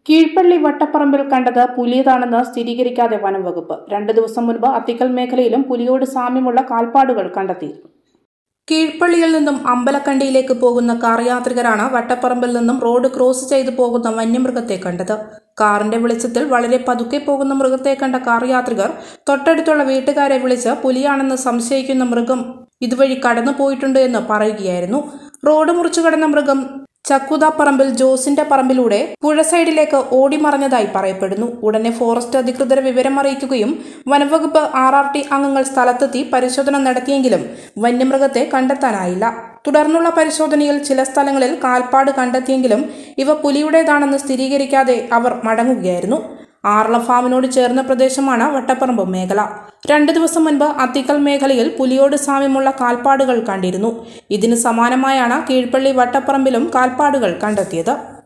കീഴ്പള്ളി വട്ടപ്പറമ്പിൽ കണ്ടത് പുലിയതാണെന്ന് സ്ഥിരീകരിക്കാതെ വനം വകുപ്പ് രണ്ടു ദിവസം മുൻപ് അത്തിക്കൽ മേഖലയിലും പുലിയോട് സാമ്യമുള്ള കാൽപ്പാടുകൾ കണ്ടെത്തി കീഴ്പള്ളിയിൽ നിന്നും അമ്പലക്കണ്ടിയിലേക്ക് പോകുന്ന കാർ യാത്രികരാണ് വട്ടപ്പറമ്പിൽ നിന്നും റോഡ് ക്രോസ് ചെയ്തു പോകുന്ന വന്യമൃഗത്തെ കണ്ടത് കാറിന്റെ വെളിച്ചത്തിൽ വളരെ പതുക്കെ പോകുന്ന മൃഗത്തെ കണ്ട കാർ യാത്രികർ തൊട്ടടുത്തുള്ള വീട്ടുകാരെ വിളിച്ച് പുലിയാണെന്ന് സംശയിക്കുന്ന മൃഗം ഇതുവഴി കടന്നു പോയിട്ടുണ്ട് എന്ന് പറയുകയായിരുന്നു റോഡ് മുറിച്ചു കടന്ന മൃഗം ചക്കുതാപ്പറമ്പിൽ ജോസിന്റെ പറമ്പിലൂടെ പുഴ സൈഡിലേക്ക് ഓടിമറഞ്ഞതായി പറയപ്പെടുന്നു ഉടനെ ഫോറസ്റ്റ് അധികൃതരെ വിവരമറിയിക്കുകയും വനംവകുപ്പ് ആർ ആർ ടി അംഗങ്ങൾ സ്ഥലത്തെത്തി പരിശോധന നടത്തിയെങ്കിലും വന്യമൃഗത്തെ കണ്ടെത്താനായില്ല തുടർന്നുള്ള പരിശോധനയിൽ ചില സ്ഥലങ്ങളിൽ കാൽപ്പാട് കണ്ടെത്തിയെങ്കിലും ഇവ പുലിയുടേതാണെന്ന് സ്ഥിരീകരിക്കാതെ അവർ മടങ്ങുകയായിരുന്നു ആർള ഫാമിനോട് ചേർന്ന പ്രദേശമാണ് വട്ടപ്പറമ്പ് മേഖല രണ്ടു ദിവസം മുൻപ് അത്തിക്കൽ മേഖലയിൽ പുലിയോട് സാമ്യമുള്ള കാൽപ്പാടുകൾ കണ്ടിരുന്നു ഇതിന് സമാനമായാണ് കീഴ്പള്ളി വട്ടപ്പറമ്പിലും കാൽപ്പാടുകൾ കണ്ടെത്തിയത്